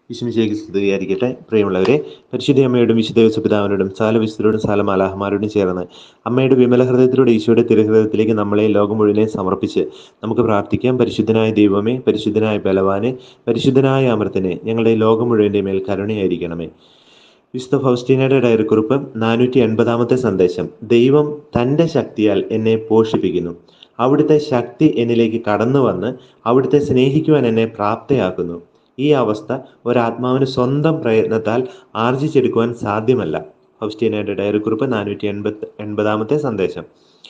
വിശുമിശേക്ക് സ്തുതിയായിരിക്കട്ടെ പ്രിയമുള്ളവരെ പരിശുദ്ധ അമ്മയോടും വിശുദ്ധ യേശുപിതാവിനോടും സാലവിശുദ്ധരോടും സാലമാലാഹമാരോടും ചേർന്ന് അമ്മയുടെ വിമല ഹൃദയത്തിലൂടെ ഈശോയുടെ തിരുഹൃദയത്തിലേക്ക് നമ്മളെ ലോകം മുഴുവനെ സമർപ്പിച്ച് നമുക്ക് പ്രാർത്ഥിക്കാം പരിശുദ്ധനായ ദൈവമേ പരിശുദ്ധനായ ബലവാനെ പരിശുദ്ധനായ അമൃതനെ ഞങ്ങളുടെ ലോകം മുഴുവൻ്റെ മേൽ കരുണയായിരിക്കണമേ വിശുദ്ധ ഫൗസ്റ്റീനയുടെ ഡയറിക്കുറിപ്പ് നാനൂറ്റി എൺപതാമത്തെ സന്ദേശം ദൈവം തൻ്റെ ശക്തിയാൽ എന്നെ പോഷിപ്പിക്കുന്നു അവിടുത്തെ ശക്തി എന്നിലേക്ക് കടന്നു വന്ന് അവിടുത്തെ സ്നേഹിക്കുവാൻ എന്നെ പ്രാപ്തയാക്കുന്നു ഈ അവസ്ഥ ഒരാത്മാവിന് സ്വന്തം പ്രയത്നത്താൽ ആർജിച്ചെടുക്കുവാൻ സാധ്യമല്ല ഫൗസ്റ്റീനയുടെ ഡയറിക്കുറിപ്പ് നാനൂറ്റി എൺപത്തി എൺപതാമത്തെ സന്ദേശം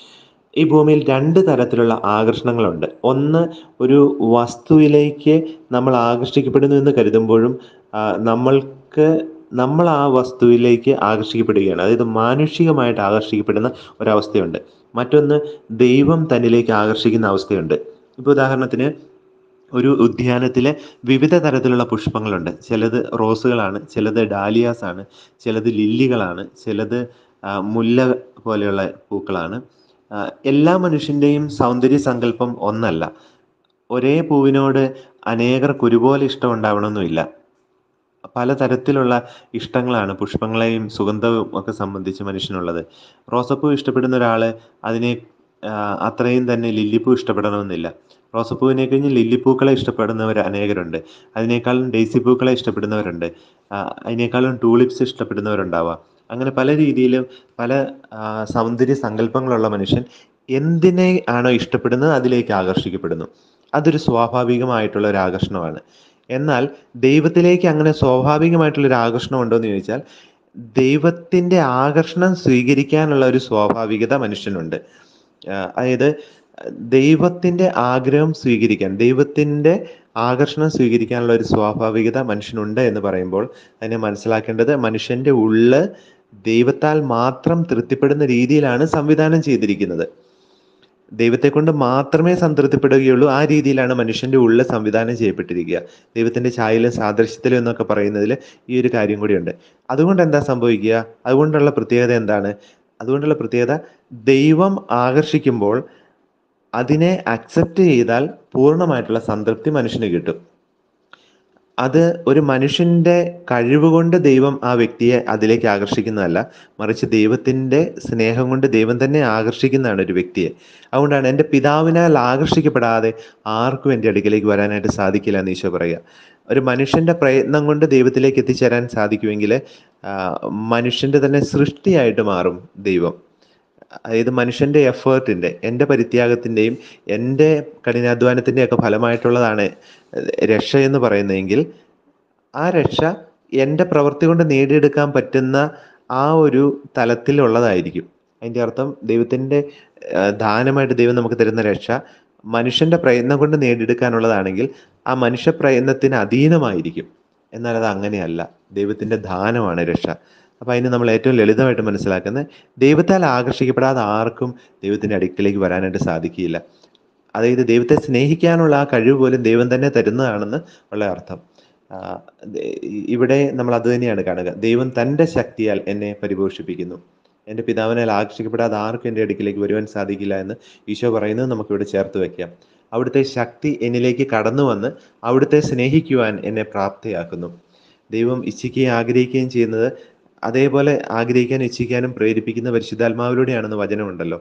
ഈ ഭൂമിയിൽ രണ്ട് തരത്തിലുള്ള ആകർഷണങ്ങളുണ്ട് ഒന്ന് ഒരു വസ്തുവിലേക്ക് നമ്മൾ ആകർഷിക്കപ്പെടുന്നു എന്ന് കരുതുമ്പോഴും ആ, നമ്മൾക്ക് നമ്മൾ ആ വസ്തുവിലേക്ക് ആകർഷിക്കപ്പെടുകയാണ് അതായത് മാനുഷികമായിട്ട് ആകർഷിക്കപ്പെടുന്ന ഒരവസ്ഥയുണ്ട് മറ്റൊന്ന് ദൈവം തന്നിലേക്ക് ആകർഷിക്കുന്ന അവസ്ഥയുണ്ട് ഇപ്പോൾ ഉദാഹരണത്തിന് ഒരു ഉദ്യാനത്തിലെ വിവിധ തരത്തിലുള്ള പുഷ്പങ്ങളുണ്ട് ചിലത് റോസുകളാണ് ചിലത് ഡാലിയാസ് ആണ് ചിലത് ലില്ലികളാണ് ചിലത് ആ, മുല്ല പോലെയുള്ള പൂക്കളാണ് ആ, എല്ലാ മനുഷ്യൻ്റെയും സൗന്ദര്യ സങ്കല്പം ഒന്നല്ല ഒരേ പൂവിനോട് അനേകർക്ക് ഒരുപോലെ ഇഷ്ടം ഉണ്ടാവണമെന്നില്ല പലതരത്തിലുള്ള ഇഷ്ടങ്ങളാണ് പുഷ്പങ്ങളെയും സുഗന്ധവും ഒക്കെ സംബന്ധിച്ച് മനുഷ്യനുള്ളത് റോസപ്പൂ ഇഷ്ടപ്പെടുന്ന ഒരാൾ അതിനെ ആ, അത്രയും തന്നെ ലില്ലിപ്പൂ ഇഷ്ടപ്പെടണമെന്നില്ല റോസപ്പൂവിനെ കഴിഞ്ഞ് ലില്ലിപ്പൂക്കളെ ഇഷ്ടപ്പെടുന്നവർ അനേകരുണ്ട് അതിനേക്കാളും ഡെയ്സി പൂക്കളെ ഇഷ്ടപ്പെടുന്നവരുണ്ട് ആ, അതിനേക്കാളും ടൂളിപ്സ് ഇഷ്ടപ്പെടുന്നവരുണ്ടാവാം അങ്ങനെ പല രീതിയിലും പല ആ, സൗന്ദര്യ സങ്കല്പങ്ങളുള്ള മനുഷ്യൻ എന്തിനെ ആണോ ഇഷ്ടപ്പെടുന്നത് അതിലേക്ക് ആകർഷിക്കപ്പെടുന്നു അതൊരു സ്വാഭാവികമായിട്ടുള്ള ഒരു ആകർഷണമാണ് എന്നാൽ ദൈവത്തിലേക്ക് അങ്ങനെ സ്വാഭാവികമായിട്ടുള്ള ഒരു ആകർഷണം ഉണ്ടോ എന്ന് ചോദിച്ചാൽ ദൈവത്തിൻ്റെ ആകർഷണം സ്വീകരിക്കാനുള്ള ഒരു സ്വാഭാവികത മനുഷ്യനുണ്ട് ആ, അതായത് ദൈവത്തിൻ്റെ ആഗ്രഹം സ്വീകരിക്കാൻ ദൈവത്തിൻ്റെ ആകർഷണം സ്വീകരിക്കാനുള്ള ഒരു സ്വാഭാവികത മനുഷ്യനുണ്ട് എന്ന് പറയുമ്പോൾ അതിനെ മനസ്സിലാക്കേണ്ടത് മനുഷ്യൻ്റെ ഉള്ള് ദൈവത്താൽ മാത്രം തൃപ്തിപ്പെടുന്ന രീതിയിലാണ് സംവിധാനം ചെയ്തിരിക്കുന്നത് ദൈവത്തെ കൊണ്ട് മാത്രമേ സംതൃപ്തിപ്പെടുകയുള്ളൂ ആ രീതിയിലാണ് മനുഷ്യന്റെ ഉള്ളിൽ സംവിധാനം ചെയ്യപ്പെട്ടിരിക്കുക ദൈവത്തിന്റെ ഛായയിലും സാദൃശ്യത്തിലും എന്നൊക്കെ പറയുന്നതിൽ ഈ ഒരു കാര്യം കൂടിയുണ്ട് അതുകൊണ്ട് എന്താ സംഭവിക്കുക അതുകൊണ്ടുള്ള പ്രത്യേകത എന്താണ് അതുകൊണ്ടുള്ള പ്രത്യേകത ദൈവം ആകർഷിക്കുമ്പോൾ അതിനെ അക്സെപ്റ്റ് ചെയ്താൽ പൂർണ്ണമായിട്ടുള്ള സംതൃപ്തി മനുഷ്യന് കിട്ടും അത് ഒരു മനുഷ്യന്റെ കഴിവ് കൊണ്ട് ദൈവം ആ വ്യക്തിയെ അതിലേക്ക് ആകർഷിക്കുന്നതല്ല മറിച്ച് ദൈവത്തിന്റെ സ്നേഹം കൊണ്ട് ദൈവം തന്നെ ആകർഷിക്കുന്നതാണ് ഒരു വ്യക്തിയെ അതുകൊണ്ടാണ് എൻ്റെ പിതാവിനാൽ ആകർഷിക്കപ്പെടാതെ ആർക്കും എൻ്റെ അടുക്കലേക്ക് വരാനായിട്ട് സാധിക്കില്ല എന്ന് ഈശോ പറയുക ഒരു മനുഷ്യന്റെ പ്രയത്നം കൊണ്ട് ദൈവത്തിലേക്ക് എത്തിച്ചേരാൻ സാധിക്കുമെങ്കിൽ ആ, മനുഷ്യന്റെ തന്നെ സൃഷ്ടിയായിട്ട് മാറും ദൈവം അതായത് മനുഷ്യന്റെ എഫേർട്ടിന്റെ എൻ്റെ പരിത്യാഗത്തിൻ്റെയും എൻ്റെ കഠിനാധ്വാനത്തിൻ്റെയും ഒക്കെ ഫലമായിട്ടുള്ളതാണ് രക്ഷ എന്ന് പറയുന്നതെങ്കിൽ ആ രക്ഷ എൻ്റെ പ്രവൃത്തി കൊണ്ട് നേടിയെടുക്കാൻ പറ്റുന്ന ആ ഒരു തലത്തിലുള്ളതായിരിക്കും അതിൻ്റെ അർത്ഥം ദൈവത്തിൻ്റെ ആ, ദാനമായിട്ട് ദൈവം നമുക്ക് തരുന്ന രക്ഷ മനുഷ്യന്റെ പ്രയത്നം കൊണ്ട് നേടിയെടുക്കാനുള്ളതാണെങ്കിൽ ആ മനുഷ്യ പ്രയത്നത്തിന് അധീനമായിരിക്കും എന്നാൽ അത് അങ്ങനെയല്ല ദൈവത്തിൻ്റെ ദാനമാണ് രക്ഷ അപ്പം അതിന് നമ്മൾ ഏറ്റവും ലളിതമായിട്ട് മനസ്സിലാക്കുന്നത് ദൈവത്താൽ ആകർഷിക്കപ്പെടാതെ ആർക്കും ദൈവത്തിൻ്റെ അടുക്കിലേക്ക് വരാനായിട്ട് സാധിക്കില്ല അതായത് ദൈവത്തെ സ്നേഹിക്കാനുള്ള ആ കഴിവ് പോലും ദൈവം തന്നെ തരുന്നതാണെന്ന് ഉള്ള അർത്ഥം ആ, ദേ- ഇവിടെ നമ്മൾ അത് തന്നെയാണ് കാണുക ദൈവം തൻ്റെ ശക്തിയാൽ എന്നെ പരിപോഷിപ്പിക്കുന്നു എൻ്റെ പിതാവിനാൽ ആകർഷിക്കപ്പെടാതെ ആർക്കും എൻ്റെ അടുക്കിലേക്ക് വരുവാൻ സാധിക്കില്ല എന്ന് ഈശോ പറയുന്നത് നമുക്കിവിടെ ചേർത്ത് വെക്കാം അവിടുത്തെ ശക്തി എന്നിലേക്ക് കടന്നു വന്ന് അവിടുത്തെ സ്നേഹിക്കുവാൻ എന്നെ പ്രാപ്തയാക്കുന്നു ദൈവം ഇച്ഛിക്കുകയും ആഗ്രഹിക്കുകയും ചെയ്യുന്നത് അതേപോലെ ആഗ്രഹിക്കാനും ഇച്ഛിക്കാനും പ്രേരിപ്പിക്കുന്ന പരിശുദ്ധാത്മാവിലൂടെയാണെന്ന് വചനമുണ്ടല്ലോ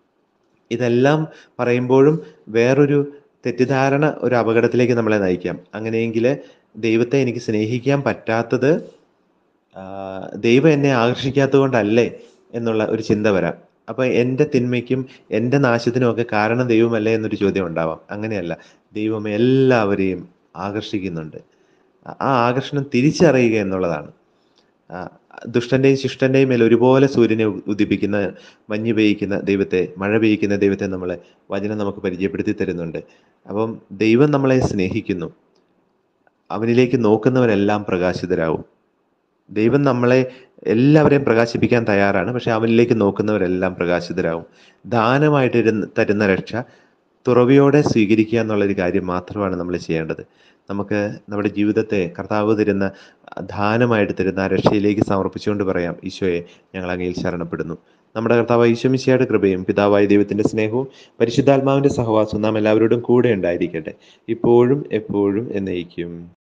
ഇതെല്ലാം പറയുമ്പോഴും വേറൊരു തെറ്റിദ്ധാരണ ഒരു അപകടത്തിലേക്ക് നമ്മളെ നയിക്കാം അങ്ങനെയെങ്കിൽ ദൈവത്തെ എനിക്ക് സ്നേഹിക്കാൻ പറ്റാത്തത് ആ, ദൈവം എന്നെ ആകർഷിക്കാത്തത് കൊണ്ടല്ലേ എന്നുള്ള ഒരു ചിന്ത വരാം അപ്പൊ എൻ്റെ തിന്മയ്ക്കും എൻ്റെ നാശത്തിനും ഒക്കെ കാരണം ദൈവമല്ലേ എന്നൊരു ചോദ്യം ഉണ്ടാവാം അങ്ങനെയല്ല ദൈവം എല്ലാവരെയും ആകർഷിക്കുന്നുണ്ട് ആ- ആ ആകർഷണം തിരിച്ചറിയുക എന്നുള്ളതാണ് ആ, ദുഷ്ടന്റെയും ശിഷ്ടന്റെയും മേൽ ഒരുപോലെ സൂര്യനെ ഉ- ഉദിപ്പിക്കുന്ന മഞ്ഞ് പെയ്യിക്കുന്ന ദൈവത്തെ മഴ പെയ്യിക്കുന്ന ദൈവത്തെ നമ്മളെ വചനം നമുക്ക് പരിചയപ്പെടുത്തി തരുന്നുണ്ട് അപ്പം ദൈവം നമ്മളെ സ്നേഹിക്കുന്നു അവനിലേക്ക് നോക്കുന്നവരെല്ലാം പ്രകാശിതരാകും ദൈവം നമ്മളെ എല്ലാവരെയും പ്രകാശിപ്പിക്കാൻ തയ്യാറാണ് പക്ഷെ അവനിലേക്ക് നോക്കുന്നവരെല്ലാം പ്രകാശിതരാകും ദാനമായിട്ട് ഇരുന്ന് തരുന്ന രക്ഷ തുറവിയോടെ സ്വീകരിക്കുക എന്നുള്ളൊരു കാര്യം മാത്രമാണ് നമ്മൾ ചെയ്യേണ്ടത് നമുക്ക് നമ്മുടെ ജീവിതത്തെ കർത്താവ് തരുന്ന ദാനമായിട്ട് തരുന്ന ആ രക്ഷയിലേക്ക് സമർപ്പിച്ചുകൊണ്ട് പറയാം ഈശോയെ ഞങ്ങൾ അങ്ങയിൽ ശരണപ്പെടുന്നു നമ്മുടെ കർത്താവ് ഈശോമിശിയുടെ കൃപയും പിതാവായ ദൈവത്തിന്റെ സ്നേഹവും പരിശുദ്ധാത്മാവിന്റെ സഹവാസവും നാം എല്ലാവരോടും കൂടെ ഉണ്ടായിരിക്കട്ടെ ഇപ്പോഴും എപ്പോഴും എന്നേക്കും